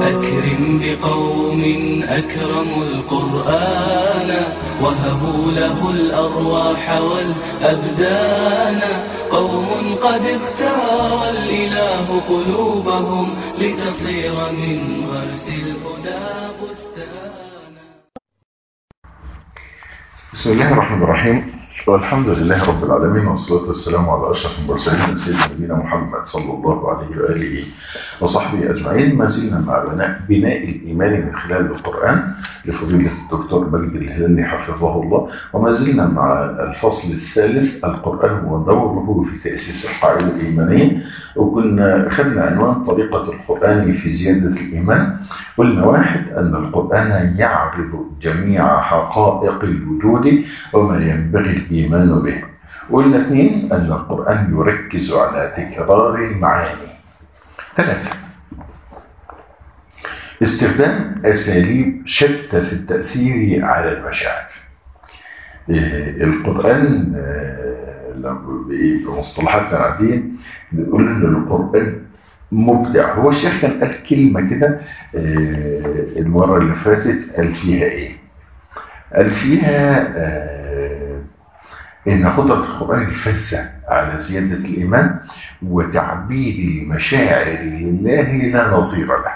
أكرم بقوم أكرموا القرآن وهبوا له الأرواح والأبدان قوم قد اختار الإله قلوبهم لتصير من غرس الهدى بستانا بسم الله الرحمن الرحيم والحمد لله رب العالمين والصلاة والسلام على أشرف المرسلين سيدنا نبينا محمد صلى الله عليه وآله وصحبه أجمعين ما زلنا مع بناء, بناء الإيمان من خلال القرآن لفضيلة الدكتور مجد الهلالي حفظه الله وما زلنا مع الفصل الثالث القرآن ودوره في تأسيس القاعدة الإيمانية وكنا خدنا عنوان طريقة القرآن في زيادة الإيمان قلنا واحد أن القرآن يعرض جميع حقائق الوجود وما ينبغي الإيمان به قلنا اثنين أن القرآن يركز على تكرار المعاني ثلاثة استخدام أساليب شتى في التأثير على المشاعر القرآن بمصطلحاتنا العادية بيقول ان القرآن مبدع هو الشيخ كان قال كلمة كده المرة اللي فاتت قال فيها ايه قال فيها ان خطط القرآن الفزة على زيادة الإيمان وتعبير المشاعر لله لا نظير له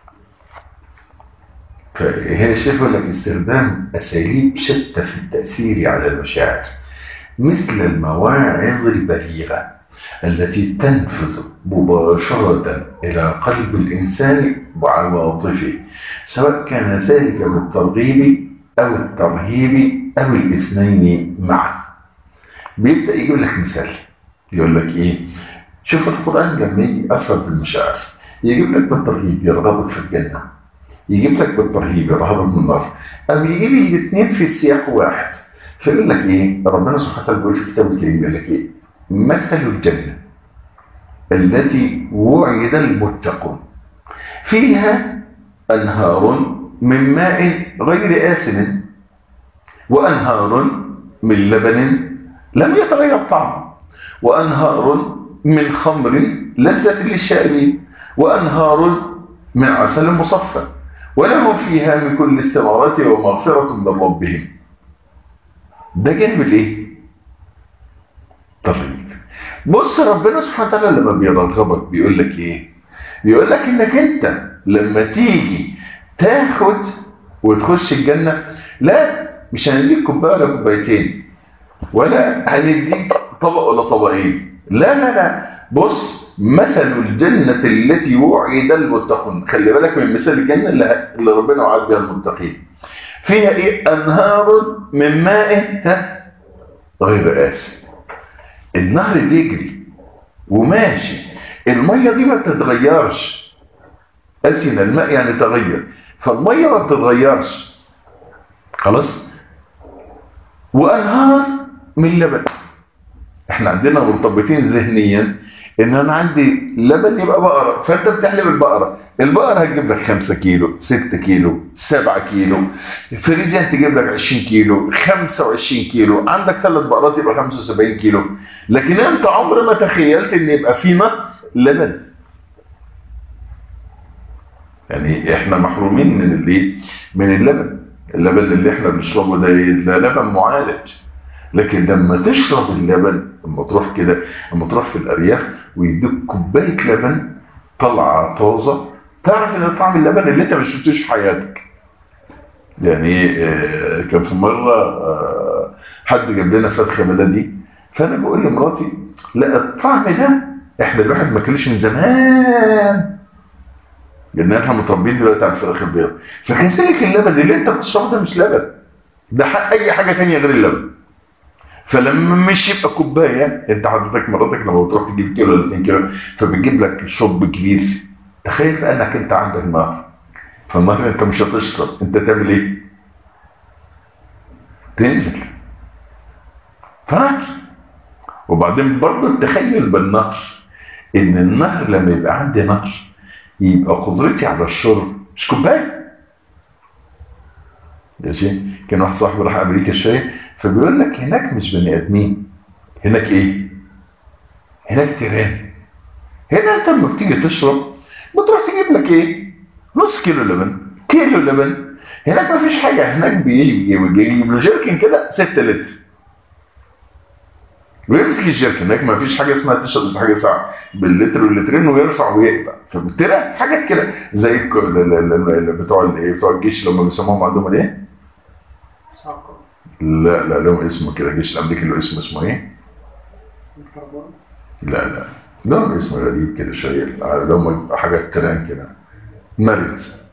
فهي الشيخ يقول لك استخدام أساليب شتى في التأثير على المشاعر مثل المواعظ البليغة التي تنفذ مباشرة إلى قلب الإنسان وعواطفه سواء كان ذلك بالترغيب أو الترهيب أو الاثنين معا بيبدأ يجيب لك مثال يقول لك إيه شوف القرآن لما يجي يأثر بالمشاعر يجيب لك بالترهيب يرغبك في الجنة يجيب لك بالترهيب يرهبك من النار أو يجيب الاثنين في سياق واحد فيقول لك إيه ربنا سبحانه وتعالى بيقول في كتابه الكريم يقول لك إيه مثل الجنة التي وعد المتقون فيها أنهار من ماء غير آسن وأنهار من لبن لم يتغير طعمه وأنهار من خمر لذة للشاربين وأنهار من عسل مصفى ولهم فيها من كل الثمرات ومغفرة من ربهم ده جانب ايه طيب بص ربنا سبحانه وتعالى لما بيرغبك بيقول لك ايه بيقول لك انك انت لما تيجي تاخد وتخش الجنة لا مش هنديك كوبايه ولا كوبايتين ولا هنديك طبق ولا طبقين لا لا لا بص مثل الجنة التي وعد المتقون خلي بالك من مثال الجنة اللي ربنا وعد بها المتقين فيها ايه انهار من ماء ها غير آسن النهر بيجري وماشي المية دي ما بتتغيرش أسن الماء يعني تغير فالمية ما بتتغيرش خلاص وأنهار من لبن احنا عندنا مرتبطين ذهنيا ان انا عندي لبن يبقى بقرة فانت بتحلب البقرة البقرة هتجيب لك 5 كيلو 6 كيلو 7 كيلو فريزيان تجيب لك 20 كيلو 25 كيلو عندك ثلاث بقرات يبقى 75 كيلو لكن انت عمر ما تخيلت ان يبقى فينا لبن يعني احنا محرومين من اللي من اللبن اللبن اللي احنا بنشربه ده ده لبن معالج لكن لما تشرب اللبن لما تروح كده لما تروح في الارياف ويديك كوبايه لبن طالعه طازه تعرف ان طعم اللبن اللي انت ما شربتوش في حياتك يعني كان في مره حد جاب لنا فرخه بلدي فانا بقول لمراتي لا الطعم ده احنا الواحد ما كلش من زمان لان احنا متربيين دلوقتي على الفراخ البيض فكذلك اللبن اللي انت بتشربه ده مش لبن ده اي حاجه ثانيه غير اللبن فلما مش يبقى كوبايه انت حضرتك مراتك لما بتروح تجيب كيلو ولا 2 كيلو فبتجيب لك شرب كبير تخيل بقى انك انت عندك نهر فالنهر انت مش هتشرب انت تعمل ايه تنزل فاكر وبعدين برضه التخيل بالنهر ان النهر لما يبقى عندي نهر يبقى قدرتي على الشرب مش كوبايه ماشي كان واحد صاحبي راح امريكا شويه فبيقول لك هناك مش بني ادمين هناك ايه هناك تيران هنا انت لما بتيجي تشرب بتروح تجيب لك ايه نص كيلو لبن كيلو لبن هناك ما فيش حاجه هناك بيجي بيجيب له جيركن كده 6 لتر ويمسك الجيركن هناك ما فيش حاجه اسمها تشرب حاجه ساعه باللتر واللترين ويرفع ويقطع فبالتالي حاجات كده زي الك- ال- ال- ال- ال- بتوع الايه بتوع الجيش لما بيسموهم عندهم الايه؟ لا لا لهم اسم كده الجيش الامريكي له اسم اسمه ايه؟ لا لا لهم اسم غريب كده شويه لهم حاجات تران كده مارينز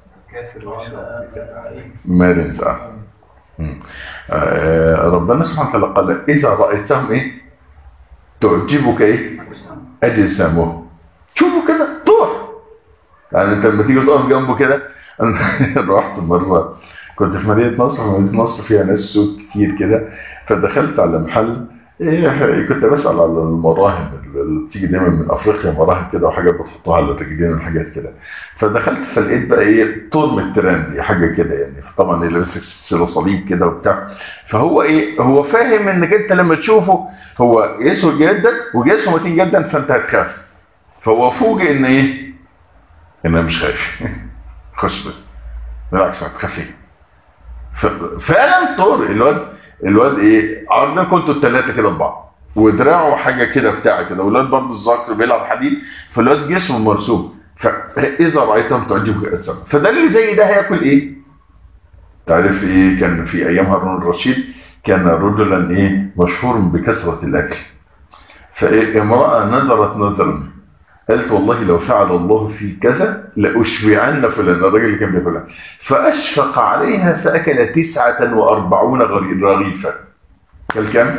مارينز اه مم. آه، ربنا سبحانه وتعالى قال اذا رايتهم ايه؟ تعجبك ايه؟ اجسامهم شوفوا كده طوح يعني انت لما تيجي تقف جنبه كده انا رحت مره كنت في مدينه نصر ومدينه نصر فيها ناس سود كتير كده فدخلت على محل إيه كنت بسال على المراهم اللي بتيجي دايما من افريقيا مراهم كده وحاجات بتحطوها على الرجلين وحاجات كده فدخلت فلقيت بقى ايه طول من الترام دي حاجه كده يعني طبعا اللي لابس سلسله صليب كده وبتاع فهو ايه هو فاهم انك انت لما تشوفه هو اسود جدا وجسمه متين جدا فانت هتخاف فهو فوجئ ان ايه ان انا مش خايف خش بقى. بالعكس هتخافي ف- فعلا طور الواد الواد ايه عرضنا كنتوا الثلاثه كده ببعض ودراعه حاجه كده بتاع كده والواد برضه الذكر بيلعب حديد فالواد جسمه مرسوم فاذا رايتهم تعجبك اجسام فده اللي زي ده هياكل ايه؟ تعرف ايه كان في ايام هارون الرشيد كان رجلا ايه مشهور بكثره الاكل فايه امراه نذرت نذرا قالت والله لو فعل الله في كذا لأشبعن فلان الراجل اللي كان بياكلها فأشفق عليها فأكل تسعة وأربعون غري- رغيفا قال كام؟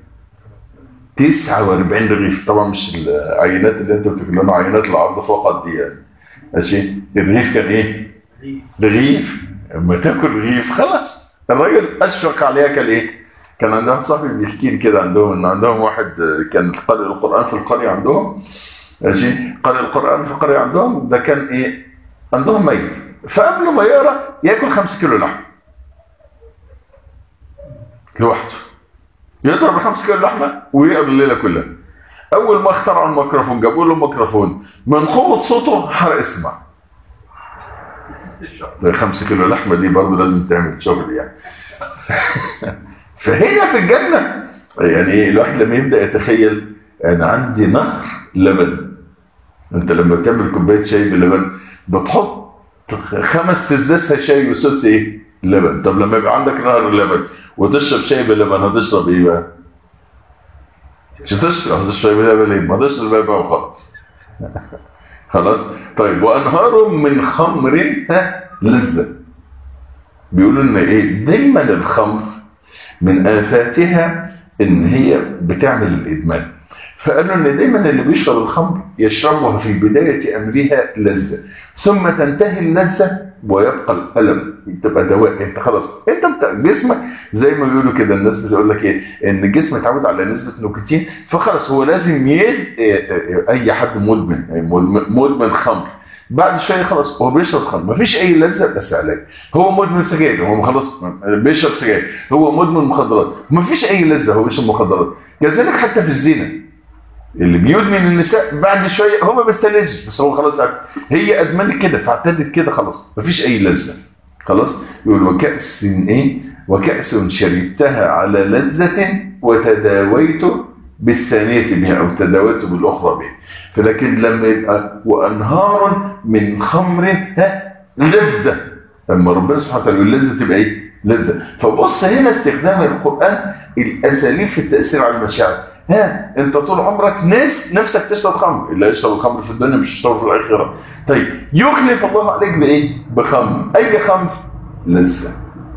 تسعة وأربعين رغيف طبعا مش العينات اللي انت بتاكلها عينات العرض فقط دي يعني ماشي الرغيف كان ايه؟ رغيف اما تاكل رغيف خلاص الراجل اشفق عليها كان ايه؟ كان عندها واحد صاحبي بيحكي لي كده عندهم ان عندهم واحد كان قارئ القران في القريه عندهم ماشي قارئ القران في القريه عندهم ده كان ايه؟ عندهم ميت فقبل ما يقرا ياكل 5 كيلو لحم لوحده يضرب 5 كيلو لحمه ويقرا الليله كلها اول ما اخترعوا الميكروفون جابوا له ميكروفون من قوه صوته حرق اسمع 5 كيلو لحمه دي برضه لازم تعمل شغل يعني فهنا في الجنه يعني ايه الواحد لما يبدا يتخيل انا عندي نهر لبن انت لما بتعمل كوبايه شاي بلبن بتحط خمس تزازات شاي وسدس ايه لبن طب لما يبقى عندك نهر لبن وتشرب شاي بلبن هتشرب ايه بقى مش هتشرب هتشرب بلبن ليه ما تشرب لبن وخلاص خلاص طيب وانهار من خمر ها لذة بيقولوا ان ايه دايما الخمر من آفاتها ان هي بتعمل الادمان فقالوا ان دايما اللي بيشرب الخمر يشربها في بداية امرها لذة ثم تنتهي اللذة ويبقى الألم تبقى دواء انت خلاص انت بت... جسمك زي ما بيقولوا كده الناس بتقول لك ايه ان الجسم اتعود على نسبة نيكوتين فخلاص هو لازم ي... اي حد مدمن مدمن, مدمن خمر بعد شويه خلاص هو بيشرب خمر مفيش اي لذه بس علاج هو مدمن سجاير هو خلاص بيشرب سجاير هو مدمن مخدرات مفيش اي لذه هو بيشرب مخدرات كذلك حتى في الزنا اللي بيدمن النساء بعد شويه هو ما بيستلذش بس هو خلاص عارف هي ادمنت كده فاعتدت كده خلاص مفيش اي لذه خلاص يقول وكأس ايه وكأس شربتها على لذة وتداويت بالثانية بها أو تداويت بالأخرى بها فلكن لما يبقى وأنهار من خمر لذة لما ربنا سبحانه وتعالى يقول لذة تبقى إيه؟ لذة فبص هنا استخدام القرآن الأساليب في التأثير على المشاعر ها انت طول عمرك ناس نفسك تشرب خمر اللي يشرب الخمر في الدنيا مش يشرب في الآخرة طيب يخلف الله عليك بإيه؟ بخمر أي خمر؟ لذة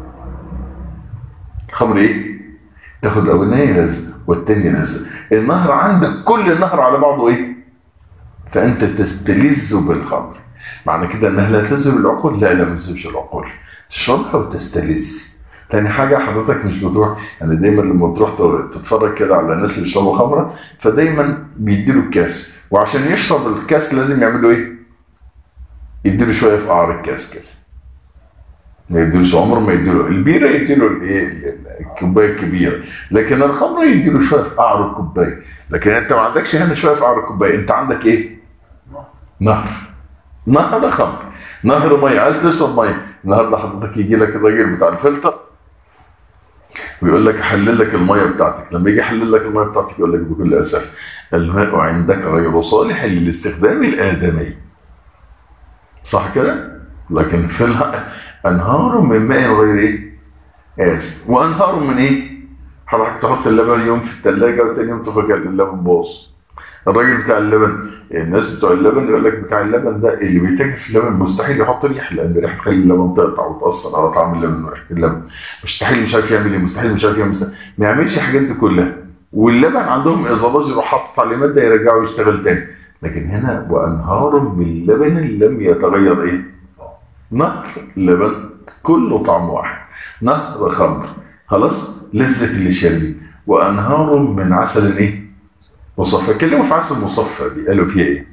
خمر إيه؟ تاخد الأولانية لذة والتاني لذة النهر عندك كل النهر على بعضه ايه فانت تستلذ بالخمر معنى كده انها لا تذهب العقول لا لا ما تذهبش العقول تشربها وتستلذ تاني حاجة حضرتك مش بتروح يعني دايما لما تروح تتفرج كده على الناس اللي بيشربوا خمرة فدايما بيديله الكاس وعشان يشرب الكاس لازم يعملوا ايه يديله شوية في قعر الكاس كده ما يديلوش عمره ما يديله البيرة يديله الايه الكوبايه الكبيره لكن الخمر يديله شويه في قعر الكوبايه لكن انت ما عندكش هنا شويه في قعر الكوبايه انت عندك ايه نهر نهر خمر نهر ميه عايز تشرب ميه النهارده حضرتك يجي لك الراجل بتاع الفلتر ويقول لك احلل لك الميه بتاعتك لما يجي يحلل لك الميه بتاعتك يقول لك بكل اسف الماء عندك غير صالح للاستخدام الادمي صح كده لكن في الها... انهار من ماء غير ايه اسف وانهار من ايه حضرتك تحط اللبن يوم في الثلاجه وتاني يوم تفكر اللبن باظ الراجل بتاع اللبن الناس بتوع اللبن يقول لك بتاع اللبن ده اللي بيتاجر في اللبن مستحيل يحط ريح لان الريح تخلي اللبن تقطع وتاثر على طعم اللبن وريحه اللبن مستحيل مش عارف يعمل ايه مستحيل مش عارف يعمل مستحيل. ما يعملش الحاجات دي كلها واللبن عندهم اصابات يروح حاطط عليه ماده يرجعه يشتغل تاني لكن هنا وانهار من لبن لم يتغير ايه نهر لبن كله طعم واحد نهر خمر خلاص لذة للشاربين وانهار من عسل ايه مصفى كلمة في عسل مصفى دي قالوا فيها ايه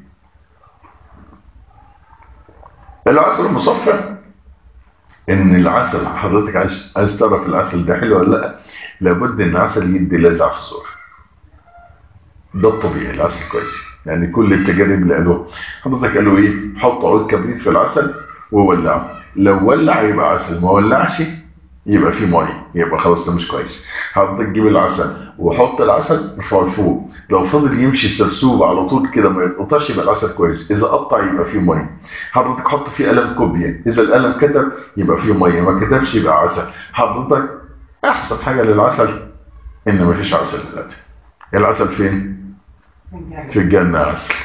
العسل المصفى ان العسل حضرتك عايز عايز تعرف العسل ده حلو ولا لا لابد ان العسل يدي لذع في الزور ده الطبيعي العسل كويس يعني كل التجارب اللي قالوها حضرتك قالوا ايه حط عود كبريت في العسل وولعه لو ولع يبقى عسل ما ولعش يبقى فيه ميه يبقى خلاص ده مش كويس حضرتك تجيب العسل وحط العسل ارفعه لفوق لو فضل يمشي سرسوب على طول كده ما يتقطعش يبقى العسل كويس اذا قطع يبقى فيه ميه حضرتك حط فيه قلم كوبيا اذا القلم كتب يبقى فيه ميه ما كتبش يبقى عسل حضرتك احسن حاجه للعسل ان ما فيش عسل دلوقتي العسل فين في الجنه عسل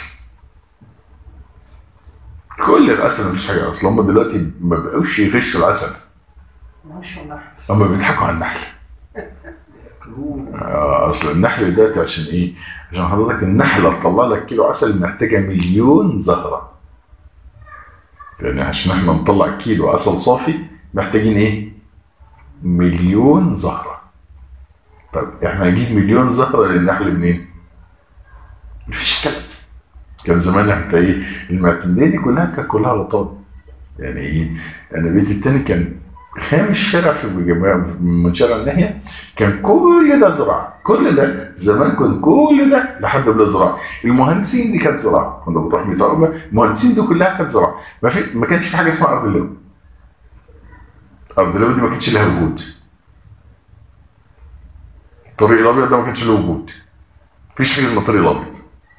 كل العسل مفيش حاجه اصل هم دلوقتي ما بقوش يغشوا العسل هم بيضحكوا على النحل آه، اصل النحل ده عشان ايه عشان حضرتك النحله تطلع لك كيلو عسل محتاجه مليون زهره يعني عشان احنا نطلع كيلو عسل صافي محتاجين ايه مليون زهره طب احنا هنجيب مليون زهره للنحل منين مفيش كلام كان زمان انت ايه المعتمديه دي كلها كانت كلها لطان يعني ايه انا بيتي التاني كان خامس شارع في جماعة من شارع الناحية كان كل ده زراعة كل ده زمان كان كل ده لحد بلا زراعة المهندسين دي كانت زراعة كنا بنروح متعقبة المهندسين دي كلها كانت زراعة ما, في ما كانش في حاجة اسمها أرض اللو أرض اللو دي ما كانش لها وجود الطريق الأبيض ده ما كانش له وجود مفيش حاجة اسمها الطريق الأبيض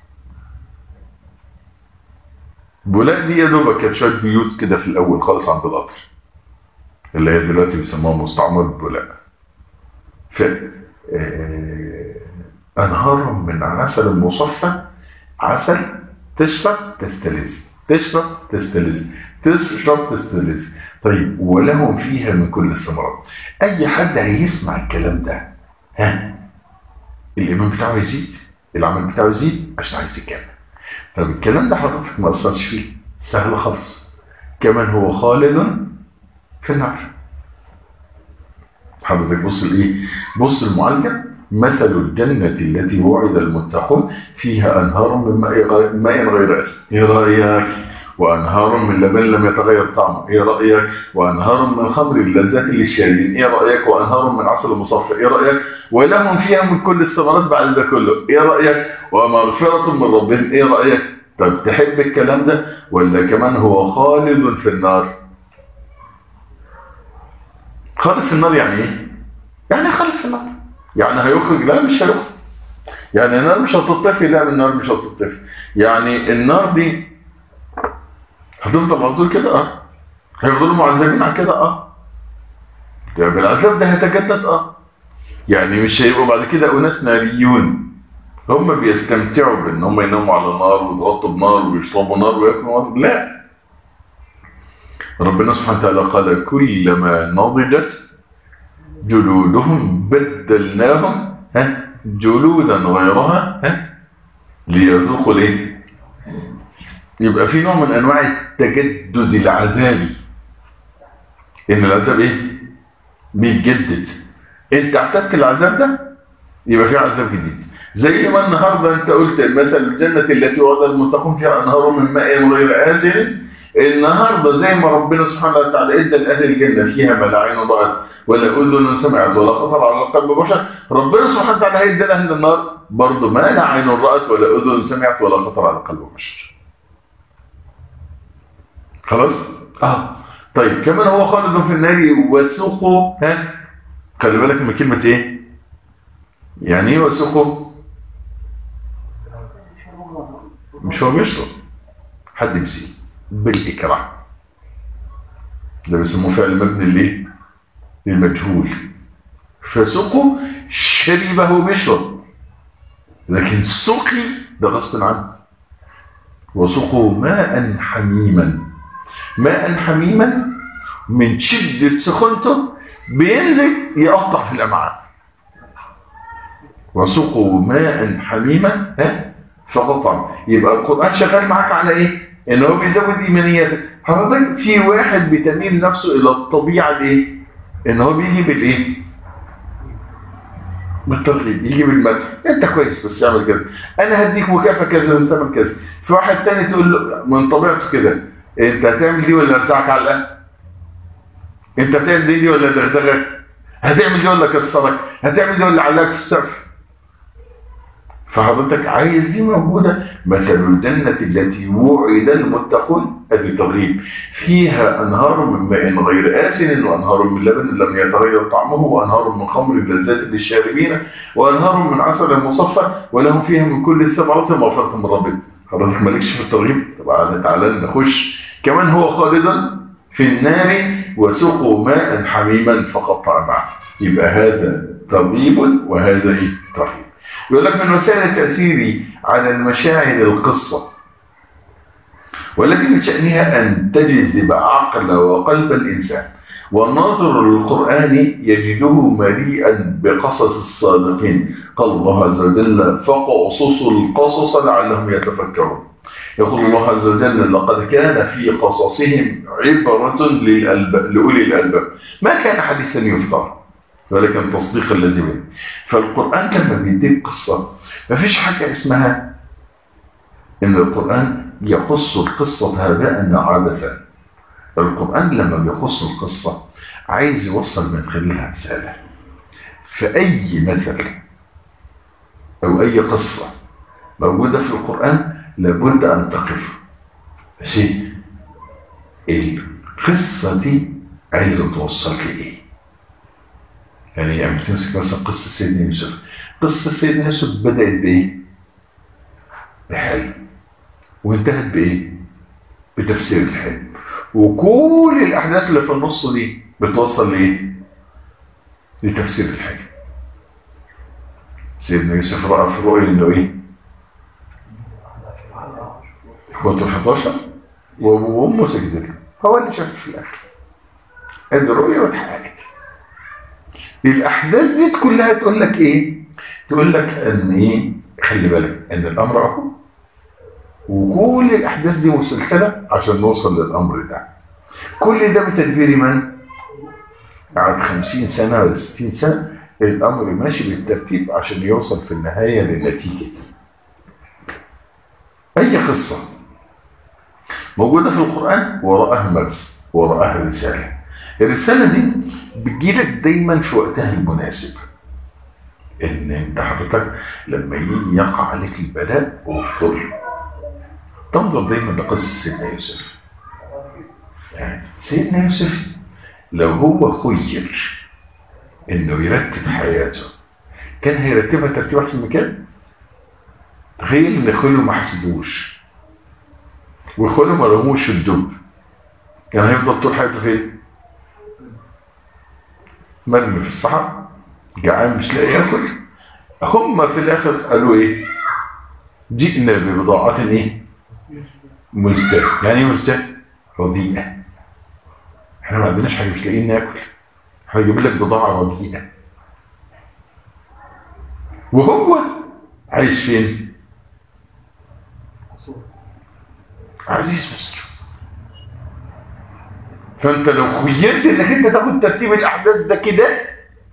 بولاق دي يا دوبك كانت شوية بيوت كده في الأول خالص عند القطر اللي هي دلوقتي بيسموها مستعمر بولاق ف آه، أنهار من عسل مصفى عسل تشرب تستلذ تشرب تستلذ تشرب تستلذ طيب ولهم فيها من كل الثمرات أي حد هيسمع الكلام ده ها الإيمان بتاعه يزيد العمل بتاعه يزيد عشان عايز يكمل طب الكلام ده حضرتك ما أثرش فيه سهل خالص كمان هو خالد في النار حضرتك بص الايه بص المعالجه مثل الجنة التي وعد المتقون فيها أنهار من ماء غير, ماء غير أسد إيه رأيك وأنهار من لبن لم يتغير طعمه إيه رأيك وأنهار من خمر لذات للشاربين إيه رأيك وأنهار من عسل مصفى إيه رأيك ولهم فيها من كل الثمرات بعد ده كله إيه رأيك ومغفرة من ربهم إيه رأيك طب تحب الكلام ده ولا كمان هو خالد في النار خالد في النار يعني ايه يعني خالد في النار يعني هيخرج لا مش هيخرج يعني النار مش هتطفي لا النار مش هتطفي يعني النار دي هتفضل على طول كده اه هيفضلوا معذبين على كده اه ده بالعذاب ده هيتجدد اه يعني مش هيبقوا بعد كده اناس ناريون هم بيستمتعوا بان هم يناموا على نار ويتغطوا بنار ويشربوا نار وياكلوا نار لا ربنا سبحانه وتعالى قال كلما نضجت جلودهم بدلناهم ها جلودا غيرها ها ليذوقوا الايه يبقى في نوع من انواع التجدد العذابي ان العذاب ايه بيتجدد انت اعتدت العذاب ده يبقى في عذاب جديد زي ما النهارده انت قلت مثل الجنه التي وعد المتقون فيها انهار من ماء غير آسن النهارده زي ما ربنا سبحانه وتعالى ادى لاهل الجنه فيها ما لا عين رأت ولا اذن سمعت ولا خطر على قلب بشر ربنا سبحانه وتعالى هيدي لاهل النار برضه ما لا عين رأت ولا اذن سمعت ولا خطر على قلب بشر خلاص اه طيب كمان هو خالد في النار وسوقه ها خلي بالك من كلمة ايه يعني ايه وسوقه مش هو بيشرب حد يمسيه بالإكراه ده بيسموه فعل مبني ليه للمجهول فسوقه شربه بيشرب لكن سقي ده غصب عنه وسقوا ماء حميما ماء حميما من شدة سخونته بينزل يقطع في الأمعاء وسقوا ماء حميما ها فقطع يبقى القرآن شغال معاك على ايه ان هو بيزود ايمانياتك حضرتك في واحد بتميل نفسه الى الطبيعة الايه ان هو بيجي بالايه بالترغيب يجي بالمدح انت كويس بس اعمل كده انا هديك مكافاه كذا انت تعمل كذا في واحد تاني تقول له من طبيعته كده انت هتعمل دي ولا ارزعك على الأهل انت هتعمل دي, دي ولا دغدغك هتعمل دي ولا كسرك هتعمل دي ولا علاك في السقف فحضرتك عايز دي موجودة مثل الجنة التي وعد المتقون هذه ترغيب فيها أنهار من ماء غير آسن وأنهار من لبن لم يتغير طعمه وأنهار من خمر لذات للشاربين وأنهار من عسل مصفى ولهم فيها من كل الثمرات مغفرة من ربك حضرتك مالكش في الترغيب طبعا تعالى نخش كمان هو خالدا في النار وسقوا ماء حميما فقطع معه يبقى هذا ترغيب وهذا ايه ترغيب يقول لك من وسائل التأثير على المشاعر القصة والتي من شأنها أن تجذب عقل وقلب الإنسان والناظر للقرآن يجده مليئا بقصص الصادقين قال الله عز وجل فقصصوا القصص لعلهم يتفكرون يقول الله عز وجل لقد كان في قصصهم عبرة لأولي الألباب ما كان حديثا يفتر ولكن تصديق الذي بين فالقرآن لما بيديك قصة ما فيش حاجة اسمها ان القرآن يقص القصة هباء عبثا القرآن لما بيقص القصة عايز يوصل من خلالها رسالة فأي مثل أو أي قصة موجودة في القرآن لابد أن تقف شيء القصة دي عايزة توصل لإيه يعني يعني تمسك مثلا قصة سيدنا يوسف قصة سيدنا يوسف بدأت بإيه؟ بحلم وانتهت بإيه؟ بتفسير الحلم وكل الأحداث اللي في النص دي بتوصل لإيه؟ لتفسير الحلم سيدنا يوسف رأى في رؤية إنه إيه؟ إخواته ال 11 وأبوه وأمه سجدت له هو اللي شاف في الآخر ادي رؤية واتحققت الأحداث دي كلها تقول لك إيه؟ تقول لك أن إيه؟ خلي بالك أن الأمر أهو وكل الأحداث دي مسلسلة عشان نوصل للأمر ده كل ده بتدبير من؟ بعد خمسين سنة ولا ستين سنة الأمر ماشي بالترتيب عشان يوصل في النهاية للنتيجة أي قصة موجودة في القرآن وراءها مغزى وراءها رسالة الرسالة دي بتجيلك دايما في وقتها المناسب ان انت حضرتك لما يجي يقع عليك البلاء والظلم تنظر دايما لقصة سيدنا يوسف يعني سيدنا يوسف لو هو خير انه يرتب حياته كان هيرتبها ترتيب احسن من كده تخيل ان خلوا ما حسدوش وخلوا ما رموش الدب كان هيفضل طول حياته فين مرمي في الصحراء جعان مش لاقي ياكل هم في الاخر قالوا ايه جئنا ببضاعة ايه مزدى يعني ايه مزدى رديئة احنا ما عندناش حاجة مش لاقيين ناكل هيجيب لك بضاعة رديئة وهو عايش فين عزيز مصر فانت لو خيرت انك انت تاخد ترتيب الاحداث ده كده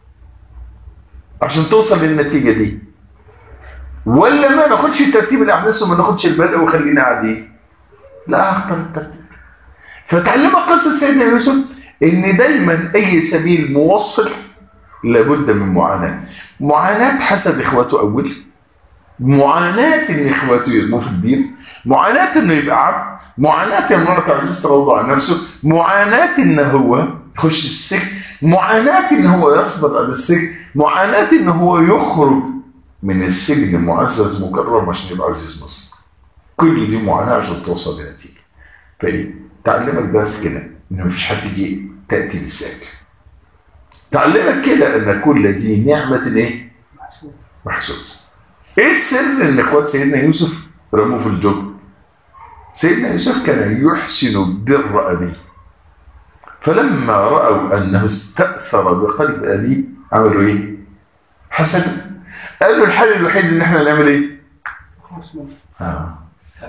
عشان توصل للنتيجة دي ولا ما ناخدش ترتيب الاحداث وما ناخدش البدء وخلينا قاعدين لا اختار الترتيب فتعلمك قصة سيدنا يوسف ان دايما اي سبيل موصل لابد من معاناة معاناة حسب اخواته اول معاناة ان اخواته يرموه في البير معاناة انه يبقى عبد معاناة امرأة عزيز تروضع عن نفسه معاناة ان هو يخش السجن معاناة ان هو يصبر على السجن معاناة ان هو يخرج من السجن معزز مكرم عشان يبقى عزيز مصر كل دي معاناة عشان توصل لنتيجة فايه تعلمك بس كده ان مفيش حد يجي تأتي بالسجن تعلمك كده ان كل دي نعمة ايه محسوب ايه السر ان اخوات سيدنا يوسف رموه في الجب سيدنا يوسف كان يحسن بر ابيه فلما رأوا انه استأثر بقلب ابيه عملوا ايه حسدوا قالوا الحل الوحيد ان احنا نعمل ايه آه.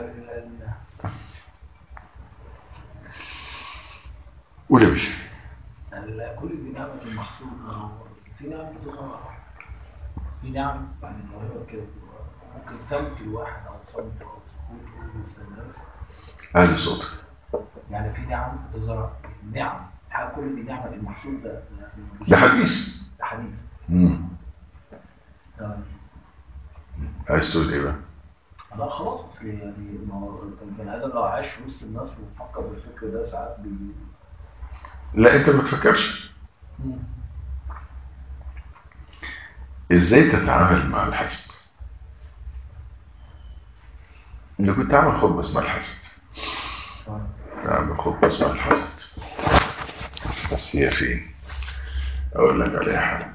قول يا باشا كل دي نعمة المحسوب في نعمة بتظهر في نعم يعني الموهبة كده ممكن صمت الواحد أو صمت أو سكوت أو استمرار اهل صوتك يعني في نعم بتظهر نعم حاجة كل دي نعمة المحسوب ده ده حديث ده حديث مم. تمام. عايز تقول ايه بقى لا خلاص أصل يعني ما هو البني آدم لو عايش في وسط الناس وفكر بالفكر ده ساعات بي لا انت ما تفكرش ازاي تتعامل مع الحسد انا كنت اعمل خطبه اسمها الحسد تمام. اعمل خطبه اسمها الحسد بس هي فين اقول لك عليها حاجه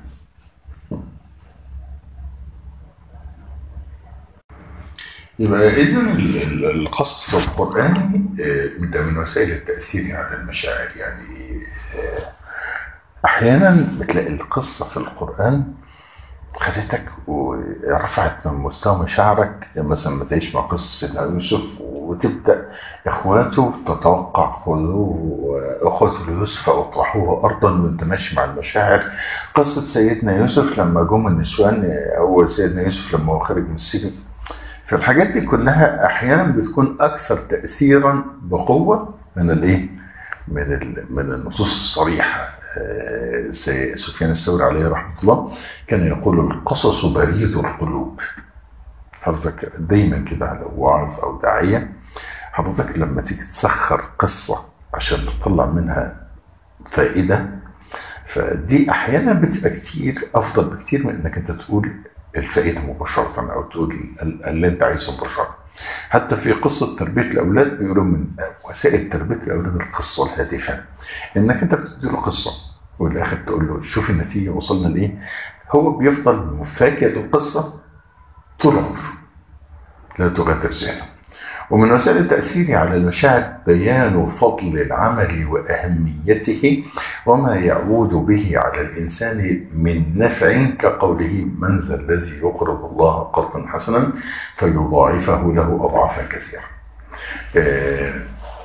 يبقى اذا ال- ال- القصص القراني آه، من من وسائل التاثير على المشاعر يعني آه، احيانا بتلاقي القصه في القران خدتك ورفعت من مستوى مشاعرك يعني مثلا ما تعيش مع قصة سيدنا يوسف وتبدأ إخواته تتوقع خذوه أخوته ليوسف أطرحوه أرضا وأنت ماشي مع المشاعر قصة سيدنا يوسف لما جم النسوان أو سيدنا يوسف لما هو خرج من السجن فالحاجات دي كلها أحيانا بتكون أكثر تأثيرا بقوة من الإيه؟ من ال- من النصوص الصريحة آه، زي سفيان الثوري عليه رحمة الله كان يقول القصص بريد القلوب حضرتك دايما كده على واعظ او داعيه حضرتك لما تيجي تسخر قصه عشان تطلع منها فائده فدي احيانا بتبقى كتير افضل بكتير من انك انت تقول الفائده مباشره او تقول ال- اللي انت عايزه مباشره حتى في قصه تربيه الاولاد بيقولوا من وسائل تربيه الاولاد القصه الهادفه انك انت بتدي له قصه والاخر تقول له شوف النتيجه وصلنا لايه هو بيفضل مفاجئ بالقصه طول عمره لا تغادر ذهنه ومن وسائل التأثير على المشاعر بيان فضل العمل وأهميته وما يعود به على الإنسان من نفع كقوله من ذا الذي يقرض الله قرضا حسنا فيضاعفه له أضعافا كثيرة آه،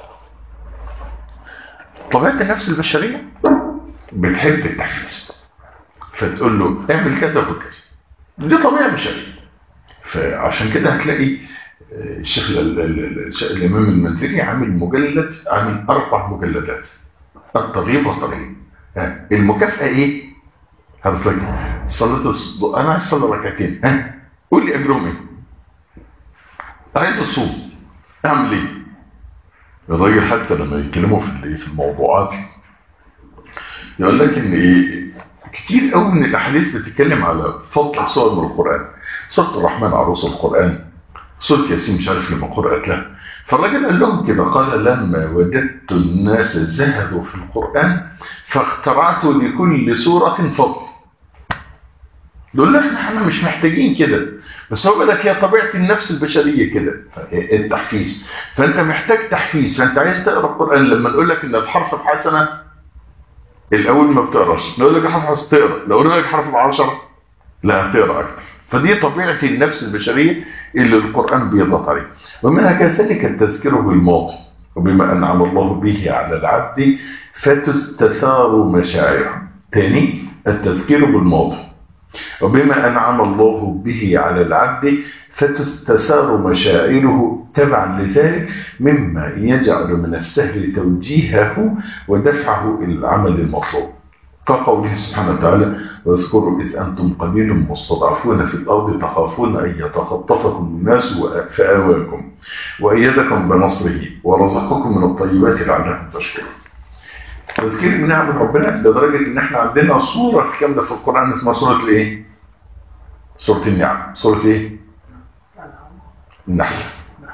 طبيعة النفس البشرية بتحب التحفيز فتقول له اعمل كذا وكذا دي طبيعة بشرية فعشان كده هتلاقي آه، الشيخ ال- ال- ال- الش- الإمام المنذري عامل مجلد عامل أربع مجلدات الترغيب والترهيب ها، المكافأة إيه؟ حضرتك صلاة الص- أنا عايز أصلي ركعتين ها قول لي أجرهم إيه؟ عايز أصوم أعمل إيه؟ الراجل حتى لما يتكلموا في ال- في الموضوعات يقول لك إن إيه كتير قوي من الأحاديث بتتكلم على فضل صور من القرآن سورة الرحمن عروس القرآن سورة ياسين مش عارف لما قرأت له فالراجل قال لهم كده قال لما وجدت الناس زهدوا في القرآن فاخترعت لكل سورة فضل دول احنا احنا مش محتاجين كده بس هو لك هي طبيعة النفس البشرية كده التحفيز فانت محتاج تحفيز فانت عايز تقرا القرآن لما نقول لك ان الحرف بحسنة الاول ما بتقراش نقول لك الحرف بحسنة تقرا لو قلنا لك الحرف بعشرة لا هتقرا اكتر فدي طبيعة النفس البشرية اللي القرآن بيضغط عليه ومنها كذلك التذكير بالماضي وبما أنعم الله به على العبد فتستثار مشاعره تاني التذكير بالماضي وبما أنعم الله به على العبد فتستثار مشاعره تبعا لذلك مما يجعل من السهل توجيهه ودفعه إلى العمل المطلوب كقوله سبحانه وتعالى واذكروا إذ أنتم قليل مستضعفون في الأرض تخافون أن يتخطفكم الناس فآواكم وأيدكم بنصره ورزقكم من الطيبات لعلكم تشكرون تذكير بنعم ربنا لدرجة إن إحنا عندنا صورة كاملة في القرآن اسمها سورة الإيه؟ سورة النعم سورة إيه؟ النحل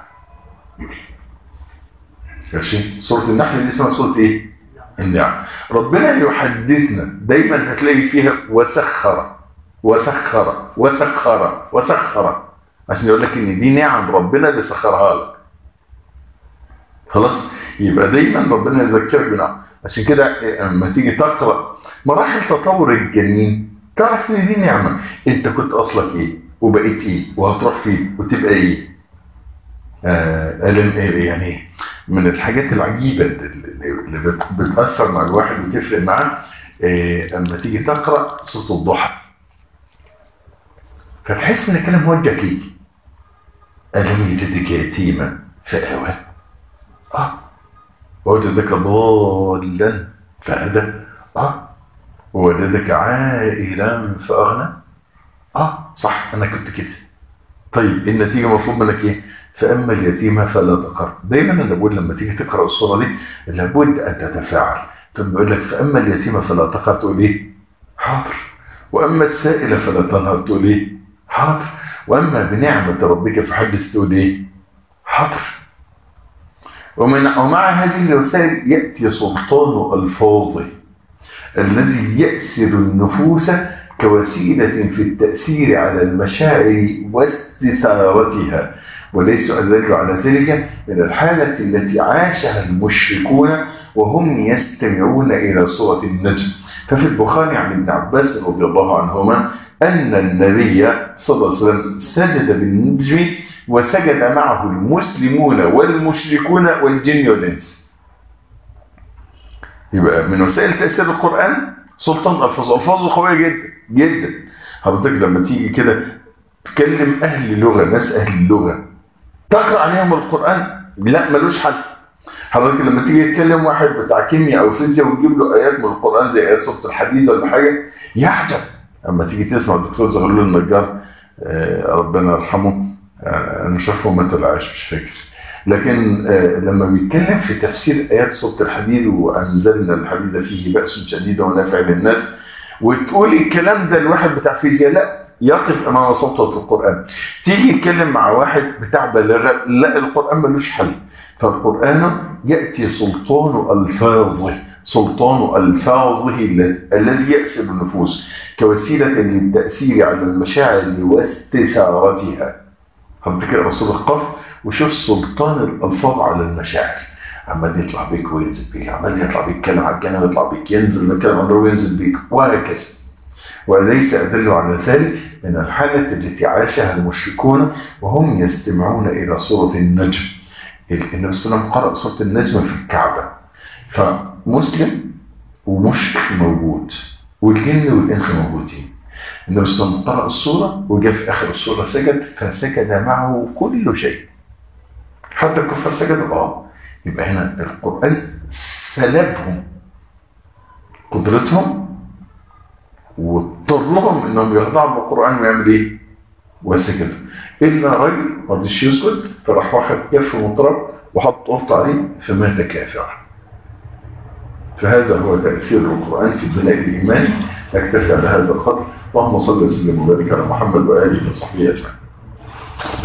ماشي سورة النحل دي اسمها سورة إيه؟ النعم ربنا يحدثنا دايما هتلاقي فيها وسخر وسخر وسخر وسخر عشان يقول لك ان دي نعم ربنا اللي سخرها لك خلاص يبقى دايما ربنا يذكرك بنعم عشان كده لما تيجي تقرا مراحل تطور الجنين تعرف ان دي نعمه انت كنت اصلك ايه وبقيت ايه وهتروح فين وتبقى ايه آه يعني من الحاجات العجيبة اللي بتأثر مع الواحد وتفرق معاه آه اما تيجي تقرأ سورة الضحى فتحس ان الكلام موجه ليك ألم يجدك يتيما فآوى اه ووجدك ضالا فهدى اه ووجدك عائلا فأغنى اه صح انا كنت كده طيب النتيجة مفروض منك ايه فأما اليتيمة فلا تقر دايما انا بقول لما تيجي تقرأ الصورة دي لابد أن تتفاعل فبقول لك فأما اليتيمة فلا تقر تقول ايه حاضر وأما السائلة فلا تنهر تقول ايه حاضر وأما بنعمة ربك فحدث تقول ايه حاضر ومن ومع هذه الوسائل يأتي سلطان ألفاظه الذي يأسر النفوس كوسيلة في التأثير على المشاعر واستثارتها وليس أدل على ذلك من الحالة التي عاشها المشركون وهم يستمعون إلى سورة النجم ففي البخاري عن ابن عباس رضي الله عنهما أن النبي صلى الله عليه وسلم سجد بالنجم وسجد معه المسلمون والمشركون والجن والإنس يبقى من وسائل تأثير القرآن سلطان ألفاظ ألفاظه قوية جدا جدا حضرتك لما تيجي كده تكلم أهل اللغة ناس أهل اللغة تقرأ عليهم القرآن لا ملوش حل حضرتك لما تيجي تكلم واحد بتاع كيمياء أو فيزياء وتجيب له آيات من القرآن زي آيات سورة الحديد ولا حاجة يعجب اما تيجي تسمع الدكتور زغلول النجار ربنا يرحمه انا مش عارف هو مات ولا عايش مش فاكر لكن لما بيتكلم في تفسير ايات سوره الحديد وانزلنا الحديد فيه باس شديد ونافع للناس وتقول الكلام ده الواحد بتاع فيزياء لا يقف امام سلطه القران تيجي يتكلم مع واحد بتاع بلاغه لا القران ملوش حل فالقران ياتي سلطان الفاظه سلطان ألفاظه الذي يأسر النفوس كوسيلة للتأثير على المشاعر واستثارتها هتذكر رسول القف وشوف سلطان الألفاظ على المشاعر عمال يطلع بيك وينزل بيك عمال يطلع بيك كلام على الجنة ويطلع بيك ينزل مكان عنده وينزل بيك وهكذا وليس أدل على ذلك من الحالة التي عاشها المشركون وهم يستمعون إلى سورة النجم النبي صلى الله عليه وسلم قرأ سورة النجم في الكعبة فمسلم ومشرك موجود والجن والإنس موجودين النبي صلى الله عليه وسلم قرأ السورة وجاء في آخر السورة سجد فسجد معه كل شيء حتى الكفار سجدوا اه يبقى هنا القرآن سلبهم قدرتهم واضطرهم انهم يخضعوا للقرآن ويعمل ايه؟ وسجدوا الا رجل ما رضيش يسجد فراح واخد كف مطرب وحط قرط عليه فمات كافرا فهذا هو تأثير القرآن في البناء الإيماني نكتفي على هذا القدر اللهم صل وسلم وبارك على محمد وآله وصحبه أجمعين